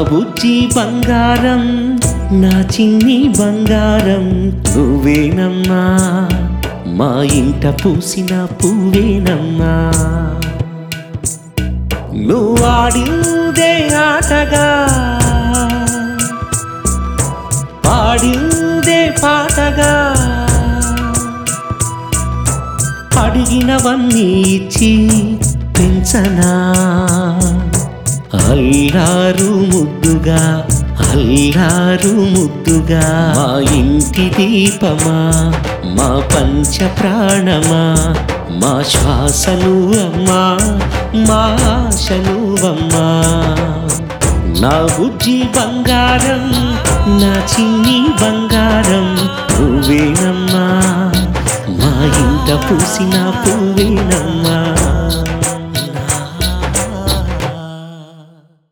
బుజ్జి బంగారం నా చిన్ని బంగారం నువ్వేనమ్మా మా ఇంట పూసిన పువ్వేనమ్మా నువ్వాడిందే ఆటగా పాడిందే పాటగా అడిగినవన్నీ ఇచ్చి పెంచనా అల్లారు ముద్దుగా అల్లారు ముద్దుగా మా ఇంటి దీపమా మా పంచ ప్రాణమా మా శ్వాసలు అమ్మా మా ఆశలు అమ్మా నా బుజ్జి బంగారం నా చిన్ని బంగారం నువ్వేనమ్మా మా ఇంట పూసిన పువ్వేనమ్మా